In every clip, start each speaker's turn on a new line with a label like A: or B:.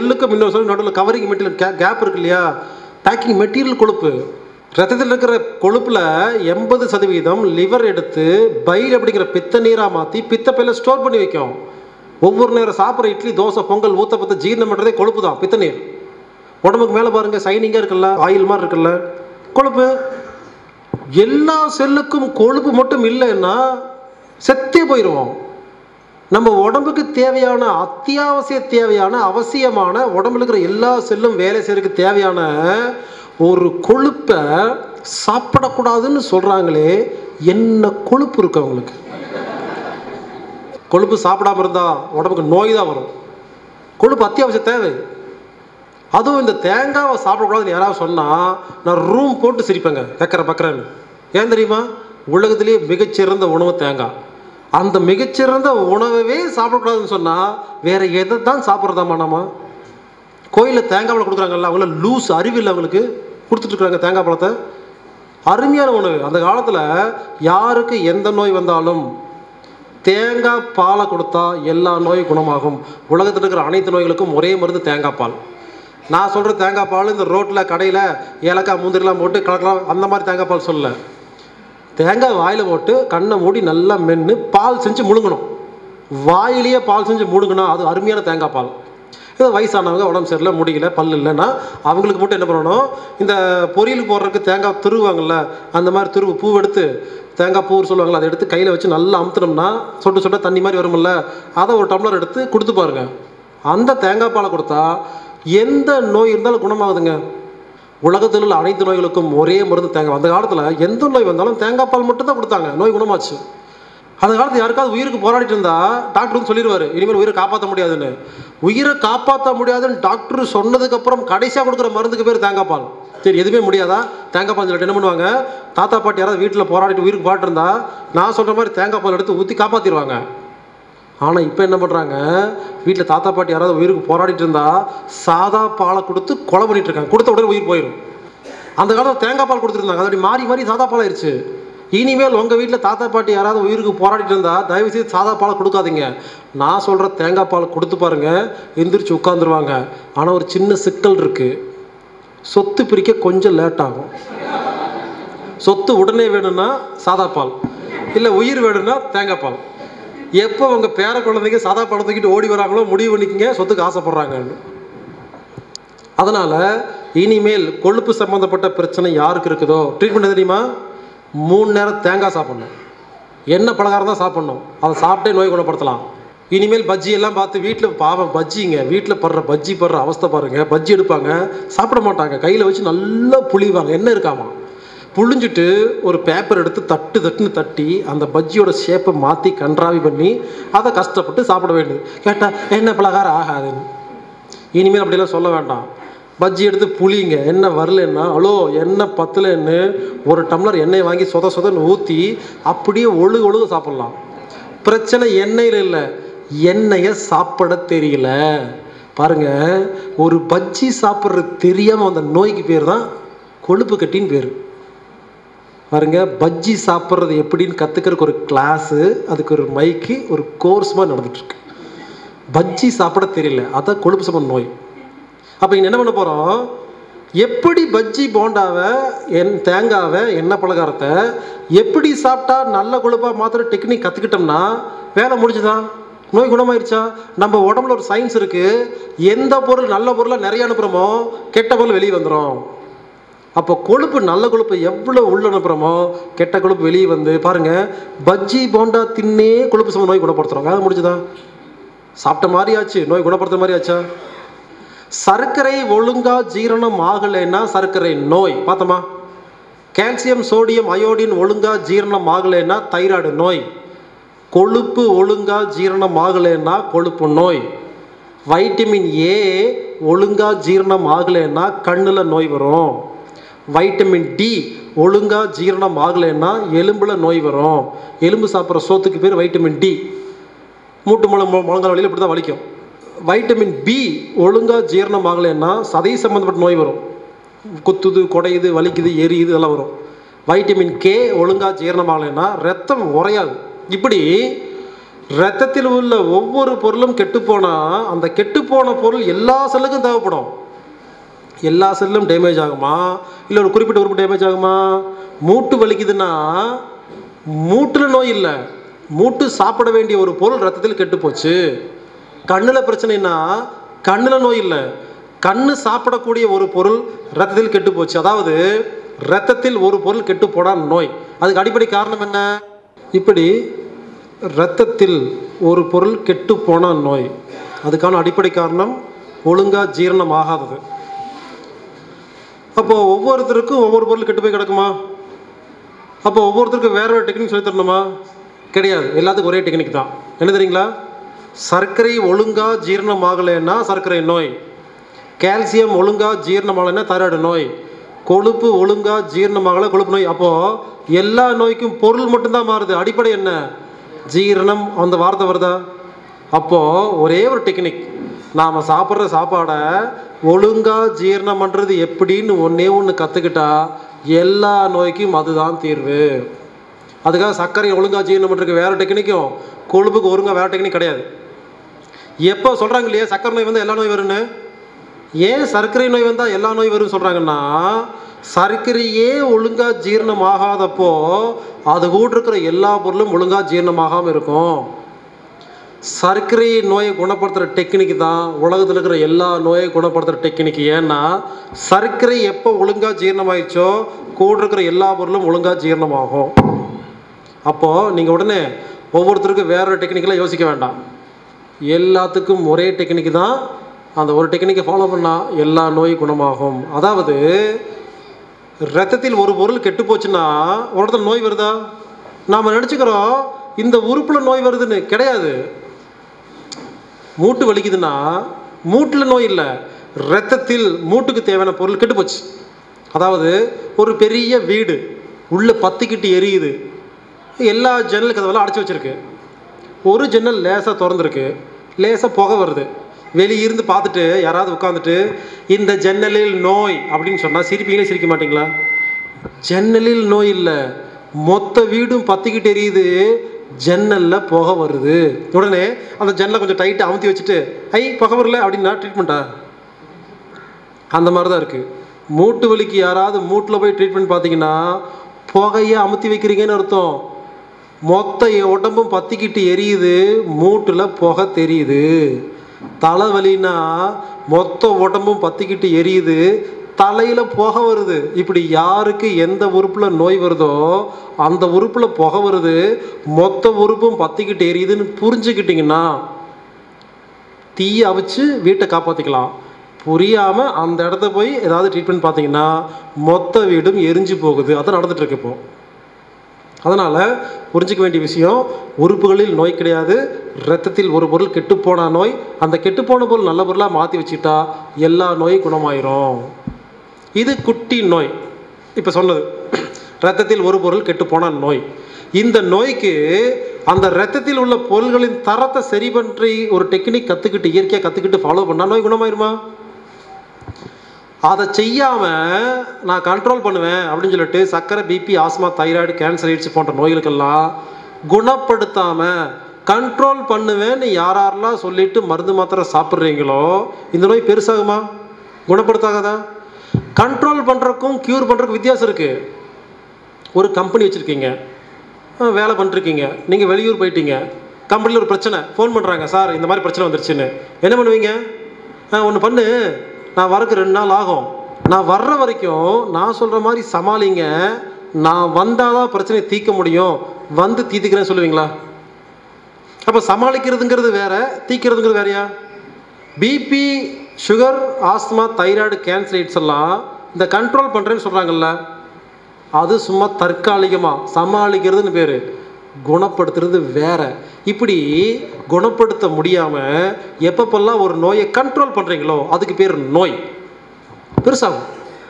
A: செல்லுக்கும் இன்னொரு செல்லு நடுவில் covering material K gap இருக்கு இல்லையா பேக்கிங் மெட்டீரியல் கொழுப்பு ரத்தத்தில் இருக்கிற கொழுப்பில் எண்பது சதவீதம் லிவர் எடுத்து பைல் அப்படிங்கிற பித்த நீராக மாற்றி பித்த பையில ஸ்டோர் பண்ணி வைக்கும் ஒவ்வொரு நேரம் சாப்பிட்ற இட்லி தோசை பொங்கல் ஊத்த பத்த ஜீரணம் பண்ணுறதே கொழுப்பு தான் பித்த நீர் உடம்புக்கு மேலே பாருங்க சைனிங்காக இருக்குல்ல ஆயில் மாதிரி இருக்குல்ல கொழுப்பு எல்லா செல்லுக்கும் கொழுப்பு மட்டும் இல்லைன்னா செத்தே போயிடுவோம் நம்ம உடம்புக்கு தேவையான அத்தியாவசிய தேவையான அவசியமான உடம்புல இருக்கிற எல்லா செல்லும் வேலை செய்யறதுக்கு தேவையான ஒரு கொழுப்பை சாப்பிடக்கூடாதுன்னு சொல்றாங்களே என்ன கொழுப்பு இருக்கு அவங்களுக்கு கொழுப்பு சாப்பிடாம இருந்தா உடம்புக்கு நோய் தான் வரும் கொழுப்பு அத்தியாவசிய தேவை அதுவும் இந்த தேங்காவை சாப்பிடக்கூடாதுன்னு யாராவது சொன்னால் நான் ரூம் போட்டு சிரிப்பேங்க கேட்குற பக்கறேன்னு ஏன் தெரியுமா உலகத்திலேயே மிகச்சிறந்த உணவு தேங்காய் அந்த மிகச்சிறந்த உணவவே சாப்பிடக்கூடாதுன்னு சொன்னால் வேற எதை தான் சாப்பிட்றதாமா நம்ம கோயிலில் தேங்காய் பழம் கொடுக்குறாங்கல்ல அவங்கள லூஸ் அறிவில்லை அவங்களுக்கு கொடுத்துட்ருக்குறாங்க தேங்காய் பழத்தை அருமையான உணவு அந்த காலத்தில் யாருக்கு எந்த நோய் வந்தாலும் தேங்காய் பாலை கொடுத்தா எல்லா நோயும் குணமாகும் உலகத்தில் இருக்கிற அனைத்து நோய்களுக்கும் ஒரே மருந்து தேங்காய் பால் நான் சொல்கிற தேங்காய் பால் இந்த ரோட்டில் கடையில் ஏலக்காய் முந்திரிலாம் போட்டு கலக்கலாம் அந்த மாதிரி தேங்காய் பால் சொல்லல தேங்காய் வாயில் போட்டு கண்ணை மூடி நல்லா மென்று பால் செஞ்சு முழுங்கணும் வாயிலேயே பால் செஞ்சு முழுங்கணும் அது அருமையான தேங்காய் பால் இது வயசானவங்க உடம்பு சரியில்லை முடியல பல் இல்லைன்னா அவங்களுக்கு மட்டும் என்ன பண்ணணும் இந்த பொரியலுக்கு போடுறதுக்கு தேங்காய் துருவாங்கல்ல அந்த மாதிரி துருவு பூ எடுத்து தேங்காய் பூ சொல்லுவாங்கல்ல அதை எடுத்து கையில் வச்சு நல்லா அமுத்துனோம்னா சொட்டு சொட்ட தண்ணி மாதிரி வரும்ல அதை ஒரு டம்ளர் எடுத்து கொடுத்து பாருங்க அந்த தேங்காய் பாலை கொடுத்தா எந்த நோய் இருந்தாலும் குணமாகுதுங்க உலகத்தில் உள்ள அனைத்து நோய்களுக்கும் ஒரே மருந்து தேங்காய் அந்த காலத்தில் எந்த நோய் வந்தாலும் தேங்காய் பால் மட்டும் தான் கொடுத்தாங்க நோய் குணமாச்சு அந்த காலத்தில் யாருக்காவது உயிருக்கு போராடிட்டு இருந்தா டாக்டர் வந்து சொல்லிடுவாரு இனிமேல் உயிரை காப்பாற்ற முடியாதுன்னு உயிரை காப்பாற்ற முடியாதுன்னு டாக்டர் சொன்னதுக்கு அப்புறம் கடைசியாக கொடுக்குற மருந்துக்கு பேர் தேங்காய் பால் சரி எதுவுமே முடியாதா தேங்காய் பால் சொல்லிட்டு என்ன பண்ணுவாங்க தாத்தா பாட்டி யாராவது வீட்டில் போராடிட்டு உயிருக்கு போராட்டு இருந்தா நான் சொல்ற மாதிரி தேங்காய் பால் எடுத்து ஊற்றி காப்பாற்றிடுவாங்க ஆனால் இப்போ என்ன பண்ணுறாங்க வீட்டில் தாத்தா பாட்டி யாராவது உயிருக்கு போராடிட்டு இருந்தா சாதா பாலை கொடுத்து கொலை பண்ணிட்டு இருக்காங்க கொடுத்த உடனே உயிர் போயிடும் அந்த காலத்தில் தேங்காய் பால் கொடுத்துருந்தாங்க அது அப்படி மாறி மாறி சாதா பால் ஆயிடுச்சு இனிமேல் உங்கள் வீட்டில் தாத்தா பாட்டி யாராவது உயிருக்கு போராடிட்டு இருந்தா தயவு செய்து சாதா பாலை கொடுக்காதீங்க நான் சொல்கிற தேங்காய் பால் கொடுத்து பாருங்க எந்திரிச்சு உட்காந்துருவாங்க ஆனால் ஒரு சின்ன சிக்கல் இருக்கு சொத்து பிரிக்க கொஞ்சம் லேட் ஆகும் சொத்து உடனே வேணும்னா சாதா பால் இல்லை உயிர் வேணும்னா தேங்காய் பால் எப்போ உங்கள் பேர குழந்தைங்க சாதா பால் தூக்கிட்டு ஓடி வராங்களோ முடிவு பண்ணிக்கங்க சொத்துக்கு ஆசைப்படுறாங்கன்னு அதனால் இனிமேல் கொழுப்பு சம்மந்தப்பட்ட பிரச்சனை யாருக்கு இருக்குதோ ட்ரீட்மெண்ட் எது தெரியுமா மூணு நேரம் தேங்காய் சாப்பிடணும் எண்ணெய் பலகாரம் தான் சாப்பிடணும் அதை சாப்பிட்டே நோய் குணப்படுத்தலாம் இனிமேல் பஜ்ஜி எல்லாம் பார்த்து வீட்டில் பாவம் பஜ்ஜிங்க வீட்டில் படுற பஜ்ஜி படுற அவஸ்தை பாருங்க பஜ்ஜி எடுப்பாங்க சாப்பிட மாட்டாங்க கையில் வச்சு நல்லா புளிவாங்க என்ன இருக்காமா புழிஞ்சிட்டு ஒரு பேப்பர் எடுத்து தட்டு தட்டுன்னு தட்டி அந்த பஜ்ஜியோட ஷேப்பை மாற்றி கன்றாவி பண்ணி அதை கஷ்டப்பட்டு சாப்பிட வேண்டியது கேட்டால் என்ன பலகாரம் ஆகாதுன்னு இனிமேல் அப்படிலாம் சொல்ல வேண்டாம் பஜ்ஜி எடுத்து புளிங்க என்ன வரலன்னா அலோ எண்ணெய் பத்தலைன்னு ஒரு டம்ளர் எண்ணெய் வாங்கி சொத சொதன்னு ஊற்றி அப்படியே ஒழுகு ஒழுகு சாப்பிட்லாம் பிரச்சனை எண்ணெயில் இல்லை எண்ணெயை சாப்பிட தெரியல பாருங்க ஒரு பஜ்ஜி சாப்பிட்றது தெரியாமல் வந்த நோய்க்கு பேர் தான் கொழுப்பு கட்டின்னு பேர் பாருங்க பஜ்ஜி சாப்பிட்றது எப்படின்னு கற்றுக்கிறதுக்கு ஒரு கிளாஸு அதுக்கு ஒரு மைக்கு ஒரு கோர்ஸ் மாதிரி நடந்துட்டுருக்கு பஜ்ஜி சாப்பிட தெரியல அதான் கொழுப்பு சம நோய் அப்போ இங்கே என்ன பண்ண போகிறோம் எப்படி பஜ்ஜி போண்டாவை என் தேங்காவை எண்ணெய் பலகாரத்தை எப்படி சாப்பிட்டா நல்ல கொழுப்பாக மாத்திர டெக்னிக் கற்றுக்கிட்டோம்னா வேலை முடிஞ்சுதா நோய் குணமாயிருச்சா நம்ம உடம்புல ஒரு சயின்ஸ் இருக்குது எந்த பொருள் நல்ல பொருளை நிறைய அனுப்புகிறோமோ கெட்ட பொருள் வெளியே வந்துடும் அப்போ கொழுப்பு நல்ல கொழுப்பு எவ்வளோ உள்ள அனுப்புகிறோமோ கெட்ட கொழுப்பு வெளியே வந்து பாருங்கள் பஜ்ஜி போண்டா தின்னே கொழுப்பு சம நோய் குணப்படுத்துகிறோம் வேலை முடிஞ்சுதா சாப்பிட்ட மாதிரி ஆச்சு நோய் குணப்படுத்துற மாதிரி ஆச்சா சர்க்கரை ஒழுங்கா ஜீரணம் ஆகலைன்னா சர்க்கரை நோய் பார்த்தோமா கால்சியம் சோடியம் அயோடின் ஒழுங்கா ஜீரணம் ஆகலைன்னா தைராய்டு நோய் கொழுப்பு ஒழுங்கா ஜீரணம் ஆகலைன்னா கொழுப்பு நோய் வைட்டமின் ஏ ஒழுங்கா ஜீரணம் ஆகலைன்னா கண்ணில் நோய் வரும் வைட்டமின் டி ஒழுங்கா ஜீரணம் ஆகலைன்னா எலும்பில் நோய் வரும் எலும்பு சாப்பிட்ற சோத்துக்கு பேர் வைட்டமின் டி மூட்டு முளை முழங்கால் வழியில் இப்படி தான் வலிக்கும் வைட்டமின் பி ஒழுங்காக ஜீரணம் ஆகலைன்னா சதை சம்மந்தப்பட்ட நோய் வரும் குத்துது குடையுது வலிக்குது எரியுது இதெல்லாம் வரும் வைட்டமின் கே ஒழுங்காக ஜீரணம் ஆகலைன்னா ரத்தம் உறையாது இப்படி ரத்தத்தில் உள்ள ஒவ்வொரு பொருளும் கெட்டுப்போனா அந்த கெட்டுப்போன பொருள் எல்லா செல்லுக்கும் தேவைப்படும் எல்லா செல்லும் டேமேஜ் ஆகுமா இல்லை ஒரு குறிப்பிட்ட உறுப்பு டேமேஜ் ஆகுமா மூட்டு வலிக்குதுன்னா மூட்டில் நோய் இல்லை மூட்டு சாப்பிட வேண்டிய ஒரு பொருள் ரத்தத்தில் கெட்டு போச்சு கண்ணில் பிரச்சனைனா கண்ணில் நோய் இல்லை கண்ணு சாப்பிடக்கூடிய ஒரு பொருள் ரத்தத்தில் கெட்டு போச்சு அதாவது ரத்தத்தில் ஒரு பொருள் கெட்டு போனால் நோய் அதுக்கு அடிப்படை காரணம் என்ன இப்படி இரத்தத்தில் ஒரு பொருள் கெட்டு போனால் நோய் அதுக்கான அடிப்படை காரணம் ஒழுங்காக ஜீரணம் ஆகாதது அப்போ ஒவ்வொருத்தருக்கும் ஒவ்வொரு பொருள் கெட்டு போய் கிடக்குமா அப்போ ஒவ்வொருத்தருக்கும் வேற ஒரு டெக்னிக் சொல்லி தரணுமா கிடையாது எல்லாத்துக்கும் ஒரே டெக்னிக் தான் என்ன தெரியுங்களா சர்க்கரை ஒழுங்காக ஜீரணம் ஆகலைன்னா சர்க்கரை நோய் கால்சியம் ஒழுங்காக ஜீரணமாகலைன்னா தைராய்டு நோய் கொழுப்பு ஒழுங்காக ஜீரணமாகலை கொழுப்பு நோய் அப்போது எல்லா நோய்க்கும் பொருள் மட்டும்தான் மாறுது அடிப்படை என்ன ஜீரணம் அந்த வார்த்தை வருதா அப்போது ஒரே ஒரு டெக்னிக் நாம் சாப்பிட்ற சாப்பாடை ஒழுங்காக ஜீரணம் பண்ணுறது எப்படின்னு ஒன்றே ஒன்று கற்றுக்கிட்டா எல்லா நோய்க்கும் அதுதான் தீர்வு அதுக்காக சர்க்கரை ஒழுங்காக ஜீரணம் பண்ணுறதுக்கு வேறு டெக்னிக்கும் கொழுப்புக்கு ஒழுங்காக வேறு டெக்னிக் கிடையாது எப்போ சொல்கிறாங்க இல்லையா சர்க்கரை நோய் வந்து எல்லா நோய் வரும்னு ஏன் சர்க்கரை நோய் வந்தால் எல்லா நோய் வரும்னு சொல்கிறாங்கன்னா சர்க்கரையே ஒழுங்காக ஜீரணம் ஆகாதப்போ அது கூட இருக்கிற எல்லா பொருளும் ஒழுங்காக ஜீரணமாகாமல் இருக்கும் சர்க்கரை நோயை குணப்படுத்துகிற டெக்னிக் தான் உலகத்தில் இருக்கிற எல்லா நோயை குணப்படுத்துகிற டெக்னிக் ஏன்னா சர்க்கரை எப்போ ஒழுங்காக ஜீரணமாயிடுச்சோ கூட இருக்கிற எல்லா பொருளும் ஒழுங்காக ஜீரணமாகும் அப்போது நீங்கள் உடனே ஒவ்வொருத்தருக்கும் வேற ஒரு டெக்னிக்கெலாம் யோசிக்க வேண்டாம் எல்லாத்துக்கும் ஒரே டெக்னிக் தான் அந்த ஒரு டெக்னிக்கை ஃபாலோ பண்ணால் எல்லா நோய் குணமாகும் அதாவது ரத்தத்தில் ஒரு பொருள் கெட்டு போச்சுன்னா ஒரு இடத்துல நோய் வருதா நாம் நினச்சிக்கிறோம் இந்த உறுப்பில் நோய் வருதுன்னு கிடையாது மூட்டு வலிக்குதுன்னா மூட்டில் நோய் இல்லை ரத்தத்தில் மூட்டுக்கு தேவையான பொருள் கெட்டு போச்சு அதாவது ஒரு பெரிய வீடு உள்ளே பத்திக்கிட்டு எரியுது எல்லா ஜன்னல் கதவெல்லாம் அடைச்சி வச்சிருக்கு ஒரு ஜன்னல் லேசாக திறந்துருக்கு லேசாக புகை வருது வெளியே இருந்து பார்த்துட்டு யாராவது உட்காந்துட்டு இந்த ஜன்னலில் நோய் அப்படின்னு சொன்னால் சிரிப்பீங்களே சிரிக்க மாட்டீங்களா ஜன்னலில் நோய் இல்லை மொத்த வீடும் பத்திக்கிட்டு எரியுது ஜன்னலில் புகை வருது உடனே அந்த ஜன்னலை கொஞ்சம் டைட்டாக அமுத்தி வச்சுட்டு ஐ புகை வரல அப்படின்னா ட்ரீட்மெண்ட்டா அந்த மாதிரி தான் இருக்குது மூட்டு வலிக்கு யாராவது மூட்டில் போய் ட்ரீட்மெண்ட் பார்த்தீங்கன்னா புகையை அமுத்தி வைக்கிறீங்கன்னு அர்த்தம் மொத்த உடம்பும் பற்றிக்கிட்டு எரியுது மூட்டில் புகை தெரியுது தலைவலின்னா மொத்த உடம்பும் பற்றிக்கிட்டு எரியுது தலையில் புகை வருது இப்படி யாருக்கு எந்த உறுப்பில் நோய் வருதோ அந்த உறுப்பில் புகை வருது மொத்த உறுப்பும் பற்றிக்கிட்டு எரியுதுன்னு புரிஞ்சுக்கிட்டிங்கன்னா தீயை அவிச்சு வீட்டை காப்பாற்றிக்கலாம் புரியாமல் அந்த இடத்த போய் ஏதாவது ட்ரீட்மெண்ட் பார்த்தீங்கன்னா மொத்த வீடும் எரிஞ்சு போகுது அதான் நடந்துட்டுருக்கு இப்போ அதனால் புரிஞ்சிக்க வேண்டிய விஷயம் உறுப்புகளில் நோய் கிடையாது ரத்தத்தில் ஒரு பொருள் கெட்டுப்போன நோய் அந்த கெட்டுப்போன பொருள் நல்ல பொருளாக மாற்றி வச்சுக்கிட்டா எல்லா நோயும் குணமாயிரும் இது குட்டி நோய் இப்போ சொன்னது ரத்தத்தில் ஒரு பொருள் கெட்டுப்போன நோய் இந்த நோய்க்கு அந்த ரத்தத்தில் உள்ள பொருள்களின் தரத்தை சரி பண்ணி ஒரு டெக்னிக் கற்றுக்கிட்டு இயற்கையாக கற்றுக்கிட்டு ஃபாலோ பண்ணால் நோய் குணமாயிருமா அதை செய்யாமல் நான் கண்ட்ரோல் பண்ணுவேன் அப்படின்னு சொல்லிட்டு சர்க்கரை BP asthma thyroid cancer AIDS போன்ற நோய்களுக்கெல்லாம் குணப்படுத்தாமல் கண்ட்ரோல் பண்ணுவேன்னு யார் யாரெல்லாம் சொல்லிட்டு மருந்து மாத்திரை சாப்பிட்றீங்களோ இந்த நோய் பெருசாகுமா குணப்படுத்தாகாதா கண்ட்ரோல் பண்ணுறக்கும் க்யூர் பண்ணுறக்கும் வித்தியாசம் இருக்குது ஒரு கம்பெனி வச்சுருக்கீங்க வேலை பண்ணிருக்கீங்க நீங்கள் வெளியூர் போயிட்டீங்க கம்பெனியில் ஒரு பிரச்சனை ஃபோன் பண்ணுறாங்க சார் இந்த மாதிரி பிரச்சனை வந்துருச்சுன்னு என்ன பண்ணுவீங்க ஒன்று பண்ணு நான் வரக்கு ரெண்டு நாள் ஆகும் நான் வர்ற வரைக்கும் நான் சொல்கிற மாதிரி சமாளிங்க நான் வந்தால் தான் பிரச்சனையை தீர்க்க முடியும் வந்து தீர்த்துக்கிறேன்னு சொல்லுவீங்களா அப்போ சமாளிக்கிறதுங்கிறது வேற தீர்க்கிறதுங்கிறது வேறையா BP sugar asthma thyroid cancer AIDS எல்லாம் இந்த கண்ட்ரோல் பண்ணுறேன்னு சொல்கிறாங்கல்ல அது சும்மா தற்காலிகமாக சமாளிக்கிறதுன்னு பேர் குணப்படுத்துறது வேற இப்படி குணப்படுத்த முடியாமல் எப்பப்பெல்லாம் ஒரு நோயை கண்ட்ரோல் பண்ணுறீங்களோ அதுக்கு பேர் நோய் பெருசாகும்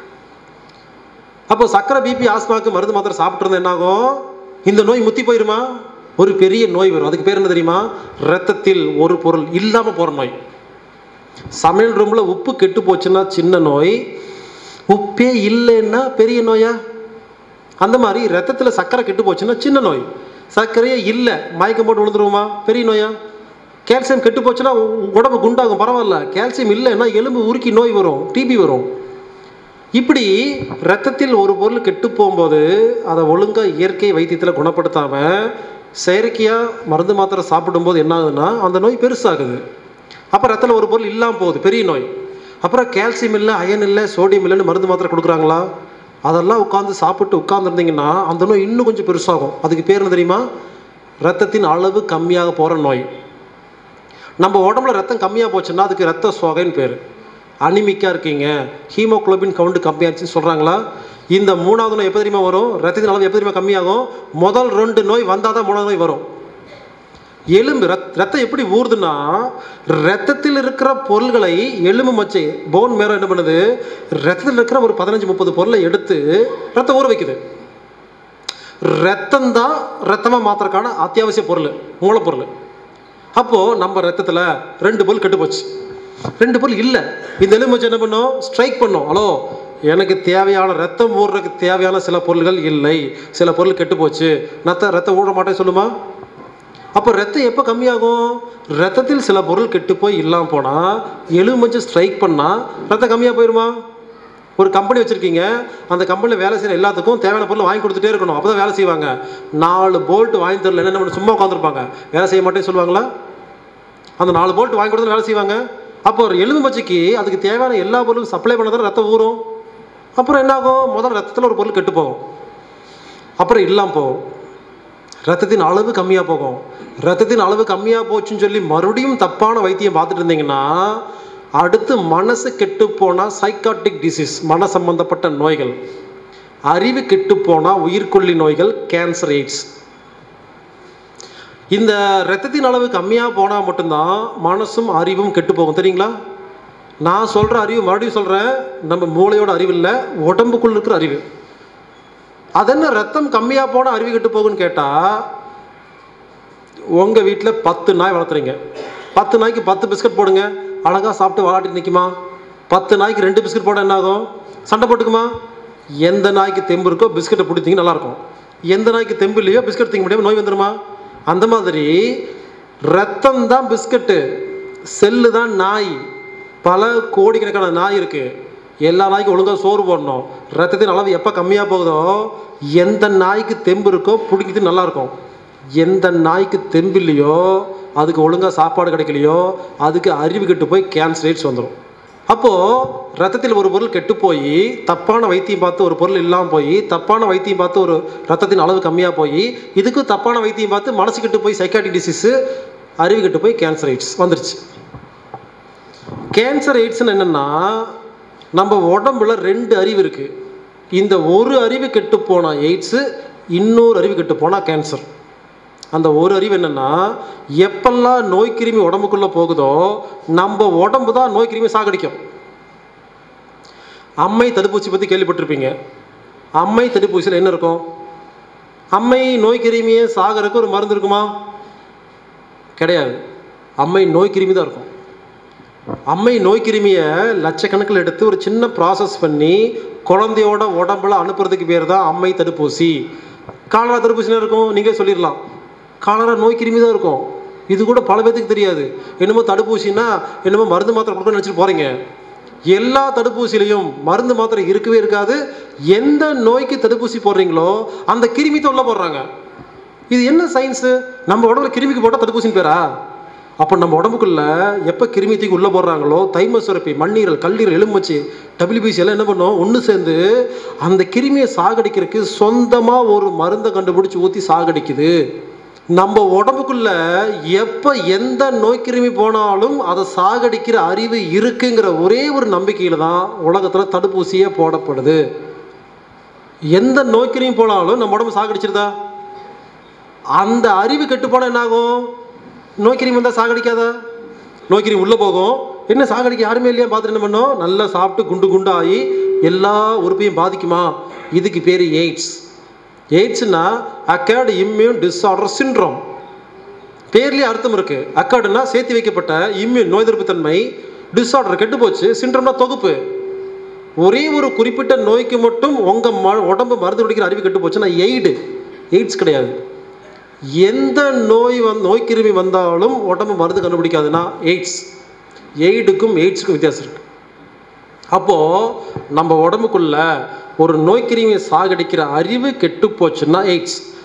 A: அப்போ சக்கரை பிபி ஆஸ்மாவுக்கு மருந்து மாத்திரை சாப்பிட்ருந்தா என்னாகும் இந்த நோய் முத்தி போயிருமா ஒரு பெரிய நோய் வரும் அதுக்கு பேர் என்ன தெரியுமா ரத்தத்தில் ஒரு பொருள் இல்லாமல் போகிற நோய் சமையல் ரூமில் உப்பு கெட்டு போச்சுன்னா சின்ன நோய் உப்பே இல்லைன்னா பெரிய நோயா அந்த மாதிரி ரத்தத்தில் சர்க்கரை கெட்டு போச்சுன்னா சின்ன நோய் சர்க்கரையே இல்லை மயக்கம் போட்டு விழுந்துருவோமா பெரிய நோயா கால்சியம் கெட்டு போச்சுன்னா உ- உடம்பு குண்டாகும் பரவாயில்ல கால்சியம் இல்லைன்னா எலும்பு உருக்கி நோய் வரும் டிபி வரும் இப்படி ரத்தத்தில் ஒரு பொருள் கெட்டு போகும்போது அதை ஒழுங்காக இயற்கை வைத்தியத்தில் குணப்படுத்தாமல் செயற்கையாக மருந்து மாத்திரை சாப்பிடும்போது என்ன ஆகுதுன்னா அந்த நோய் பெருசாகுது அப்போ ரத்தத்தில் ஒரு பொருள் இல்லாமல் போகுது பெரிய நோய் அப்புறம் கால்சியம் இல்லை அயன் இல்லை சோடியம் இல்லைன்னு மருந்து மாத்திரை கொடுக்குறாங்களா அதெல்லாம் உட்காந்து சாப்பிட்டு உட்காந்துருந்தீங்கன்னா அந்த நோய் இன்னும் கொஞ்சம் பெருசாகும் அதுக்கு பேர் என்ன தெரியுமா ரத்தத்தின் அளவு கம்மியாக போகிற நோய் நம்ம உடம்புல ரத்தம் கம்மியாக போச்சுன்னா அதுக்கு ரத்த சோகைன்னு பேர் அனிமிக்காக இருக்கீங்க ஹீமோகுளோபின் கவுண்ட் கம்மியாச்சுன்னு சொல்கிறாங்களா இந்த மூணாவது நோய் எப்போ தெரியுமா வரும் ரத்தத்தின் அளவு எப்போ தெரியுமா கம்மியாகும் முதல் ரெண்டு நோய் வந்தால் தான் மூணாவது நோய் வரும் எலும்பு ரத் ரத்தம் எப்படி ஊறுதுன்னா ரத்தத்தில் இருக்கிற பொருள்களை எலும்பு மச்சை போன் மேரம் என்ன பண்ணுது ரத்தத்தில் இருக்கிற ஒரு பதினஞ்சு முப்பது பொருளை எடுத்து ரத்தம் ஊற வைக்குது ரத்தம் தான் ரத்தமாக மாத்திரக்கான அத்தியாவசிய பொருள் மூலப்பொருள் அப்போது நம்ம ரத்தத்தில் ரெண்டு பொருள் கெட்டு போச்சு ரெண்டு பொருள் இல்லை இந்த எலும்பு மச்சை என்ன பண்ணோம் ஸ்ட்ரைக் பண்ணோம் ஹலோ எனக்கு தேவையான ரத்தம் ஊறுறதுக்கு தேவையான சில பொருள்கள் இல்லை சில பொருள் கெட்டு போச்சு நத்த ரத்தம் ஊற மாட்டேன் சொல்லுமா அப்போ ரத்தம் எப்போ கம்மியாகும் ரத்தத்தில் சில பொருள் கெட்டு போய் இல்லாமல் போனால் எலும்பு ஸ்ட்ரைக் பண்ணால் ரத்தம் கம்மியாக போயிடுமா ஒரு கம்பெனி வச்சுருக்கீங்க அந்த கம்பெனியில் வேலை செய்கிற எல்லாத்துக்கும் தேவையான பொருள் வாங்கி கொடுத்துட்டே இருக்கணும் அப்போ தான் வேலை செய்வாங்க நாலு போல்ட் வாங்கி தரல என்ன பண்ண சும்மா உட்காந்துருப்பாங்க வேலை செய்ய மாட்டேன்னு சொல்லுவாங்களா அந்த நாலு போல்ட் வாங்கி கொடுத்து வேலை செய்வாங்க அப்போ ஒரு எலும்பு மச்சைக்கு அதுக்கு தேவையான எல்லா பொருளும் சப்ளை பண்ண தான் ரத்தம் ஊறும் அப்புறம் என்ன ஆகும் முதல்ல ரத்தத்தில் ஒரு பொருள் கெட்டு போகும் அப்புறம் இல்லாமல் போகும் ரத்தத்தின் அளவு கம்மியாக போகும் ரத்தத்தின் அளவு கம்மியாக போச்சுன்னு சொல்லி மறுபடியும் தப்பான வைத்தியம் பார்த்துட்டு இருந்தீங்கன்னா அடுத்து மனசு கெட்டு போனால் சைக்காட்டிக் டிசீஸ் மன சம்பந்தப்பட்ட நோய்கள் அறிவு கெட்டு போனால் உயிர்கொல்லி நோய்கள் கேன்சர் எய்ட்ஸ் இந்த ரத்தத்தின் அளவு கம்மியாக போனால் மட்டும்தான் மனசும் அறிவும் கெட்டு போகும் தெரியுங்களா நான் சொல்கிற அறிவு மறுபடியும் சொல்கிறேன் நம்ம மூளையோட அறிவு இல்லை உடம்புக்குள்ள இருக்கிற அறிவு அதென்ன ரத்தம் கம்மியாக போனால் அறிவு கெட்டு போகுன்னு கேட்டால் உங்கள் வீட்டில் பத்து நாய் வளர்த்துறீங்க பத்து நாய்க்கு பத்து பிஸ்கட் போடுங்க அழகாக சாப்பிட்டு விளாட்டிட்டு நிற்குமா பத்து நாய்க்கு ரெண்டு பிஸ்கட் போட என்ன ஆகும் சண்டை போட்டுக்குமா எந்த நாய்க்கு தெம்பு இருக்கோ பிஸ்கட்டை பிடித்தீங்க நல்லாயிருக்கும் எந்த நாய்க்கு தெம்பு இல்லையோ பிஸ்கட் திங்க முடியாமல் நோய் வந்துடுமா அந்த மாதிரி ரத்தம் தான் பிஸ்கட்டு செல்லு தான் நாய் பல கோடிக்கணக்கான நாய் இருக்குது எல்லா நாய்க்கும் ஒழுங்காக சோறு போடணும் ரத்தத்தின் அளவு எப்போ கம்மியாக போகுதோ எந்த நாய்க்கு தெம்பு இருக்கோ பிடிக்கிறது நல்லாயிருக்கும் எந்த நாய்க்கு தெம்பு இல்லையோ அதுக்கு ஒழுங்காக சாப்பாடு கிடைக்கலையோ அதுக்கு அறிவு கெட்டு போய் கேன்சர் எய்ட்ஸ் வந்துடும் அப்போது ரத்தத்தில் ஒரு பொருள் கெட்டு போய் தப்பான வைத்தியம் பார்த்து ஒரு பொருள் இல்லாமல் போய் தப்பான வைத்தியம் பார்த்து ஒரு ரத்தத்தின் அளவு கம்மியாக போய் இதுக்கு தப்பான வைத்தியம் பார்த்து மனசு கெட்டு போய் சைக்காட்டிக் டிசீஸு அறிவு கெட்டு போய் கேன்சர் எய்ட்ஸ் வந்துருச்சு கேன்சர் எய்ட்ஸ்னு என்னென்னா நம்ம உடம்புல ரெண்டு அறிவு இருக்குது இந்த ஒரு அறிவு கெட்டு போனால் எய்ட்ஸு இன்னொரு அறிவு கெட்டு போனால் கேன்சர் அந்த ஒரு அறிவு என்னென்னா எப்பெல்லாம் நோய் கிருமி உடம்புக்குள்ளே போகுதோ நம்ம உடம்பு தான் நோய் கிருமி சாகடிக்கும் அம்மை தடுப்பூசி பற்றி கேள்விப்பட்டிருப்பீங்க அம்மை தடுப்பூசியில் என்ன இருக்கும் அம்மை நோய் கிருமியை சாகறதுக்கு ஒரு மருந்து இருக்குமா கிடையாது அம்மை நோய் கிருமி தான் இருக்கும் அம்மை நோய் கிருமியை லட்சக்கணக்கில் எடுத்து ஒரு சின்ன ப்ராசஸ் பண்ணி குழந்தையோட உடம்புல அனுப்புறதுக்கு பேர் தான் அம்மை தடுப்பூசி காலரா தடுப்பூசினா இருக்கும் நீங்களே சொல்லிடலாம் காலரா நோய் கிருமி தான் இருக்கும் இது கூட பல பேத்துக்கு தெரியாது என்னமோ தடுப்பூசின்னா என்னமோ மருந்து மாத்திரை கொடுக்க நினச்சிட்டு போகிறீங்க எல்லா தடுப்பூசிலையும் மருந்து மாத்திரை இருக்கவே இருக்காது எந்த நோய்க்கு தடுப்பூசி போடுறீங்களோ அந்த கிருமி தான் உள்ள போடுறாங்க இது என்ன சயின்ஸு நம்ம உடம்புல கிருமிக்கு போட்டால் தடுப்பூசின்னு பேரா அப்போ நம்ம உடம்புக்குள்ள எப்போ கிருமி தூக்கி உள்ளே போடுறாங்களோ தைம சுரப்பி மண்ணீரல் கல்லீரல் எலும்புச்சு டபிள்யூபிசி எல்லாம் என்ன பண்ணோம் ஒன்று சேர்ந்து அந்த கிருமியை சாகடிக்கிறதுக்கு சொந்தமாக ஒரு மருந்தை கண்டுபிடிச்சி ஊற்றி சாகடிக்குது நம்ம உடம்புக்குள்ள எப்போ எந்த நோய் கிருமி போனாலும் அதை சாகடிக்கிற அறிவு இருக்குங்கிற ஒரே ஒரு நம்பிக்கையில் தான் உலகத்தில் தடுப்பூசியே போடப்படுது எந்த நோய் கிருமி போனாலும் நம்ம உடம்பு சாகடிச்சிருதா அந்த அறிவு கெட்டுப்போனால் என்னாகும் நோய் கிருமி வந்தால் சாகடிக்காதா நோய் கிருமி உள்ளே போகும் என்ன சாகடிக்க யாருமே இல்லையா பார்த்துட்டு என்ன பண்ணோம் நல்லா சாப்பிட்டு குண்டு குண்டாகி எல்லா உறுப்பையும் பாதிக்குமா இதுக்கு பேர் எய்ட்ஸ் எய்ட்ஸ்னா அக்கேர்டு இம்யூன் டிஸார்டர் சின்ட்ரோம் பேர்லேயே அர்த்தம் இருக்கு அக்கார்டுனா சேர்த்து வைக்கப்பட்ட இம்யூன் நோய் எதிர்ப்பு தன்மை டிஸார்டர் கெட்டு போச்சு சின்ட்ரோம்னா தொகுப்பு ஒரே ஒரு குறிப்பிட்ட நோய்க்கு மட்டும் உங்கள் ம உடம்பு மருந்து குடிக்கிற அறிவு கெட்டு போச்சுன்னா எய்டு எய்ட்ஸ் கிடையாது எந்த நோய் வந் நோய் கிருமி வந்தாலும் உடம்பு மருந்து கண்டுபிடிக்காதுன்னா எய்ட்ஸ் எய்டுக்கும் எய்ட்ஸுக்கும் வித்தியாசம் இருக்குது அப்போது நம்ம உடம்புக்குள்ள ஒரு நோய் கிருமியை சாகடிக்கிற அறிவு கெட்டு போச்சுன்னா எய்ட்ஸ்